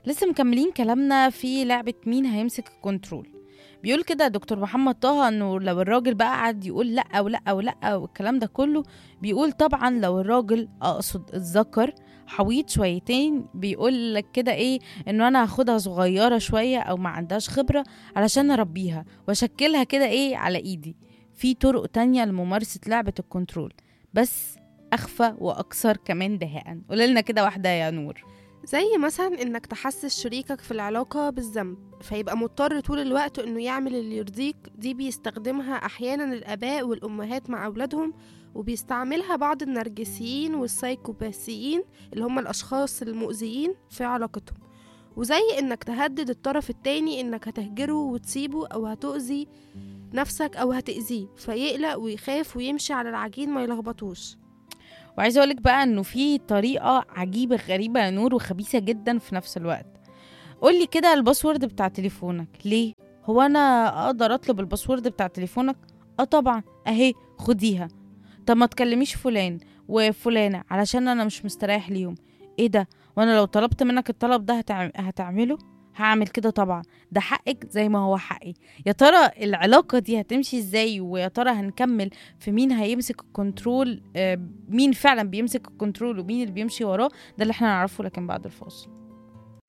لسه مكملين كلامنا في لعبة مين هيمسك الكنترول بيقول كده دكتور محمد طه انه لو الراجل بقى قعد يقول لا ولا ولا والكلام ده كله بيقول طبعا لو الراجل اقصد اتذكر حويط شويتين بيقول لك كده ايه انه انا هاخدها صغيره شويه او ما عندهاش خبره علشان اربيها واشكلها كده ايه على ايدي في طرق تانية لممارسه لعبه الكنترول بس اخفى واكثر كمان دهاء قولنا كده واحده يا نور زي مثلا انك تحسس شريكك في العلاقة بالذنب فيبقى مضطر طول الوقت انه يعمل اللي يرضيك دي بيستخدمها احيانا الاباء والامهات مع اولادهم وبيستعملها بعض النرجسيين والسايكوباسيين اللي هم الاشخاص المؤذيين في علاقتهم وزي انك تهدد الطرف التاني انك هتهجره وتسيبه او هتؤذي نفسك او هتأذيه فيقلق ويخاف ويمشي على العجين ما يلخبطوش وعايزه اقولك بقى انه في طريقه عجيبه غريبه يا نور وخبيثه جدا في نفس الوقت قولي كده الباسورد بتاع تليفونك ليه هو انا اقدر اطلب الباسورد بتاع تليفونك اه طبعا اهي خديها طب ما تكلميش فلان وفلانه علشان انا مش مستريح ليهم ايه ده وانا لو طلبت منك الطلب ده هتعم... هتعمله هعمل كده طبعا ده حقك زي ما هو حقي يا ترى العلاقة دي هتمشي ازاي ويا ترى هنكمل في مين هيمسك الكنترول آه، مين فعلا بيمسك الكنترول ومين اللي بيمشي وراه ده اللي احنا نعرفه لكن بعد الفاصل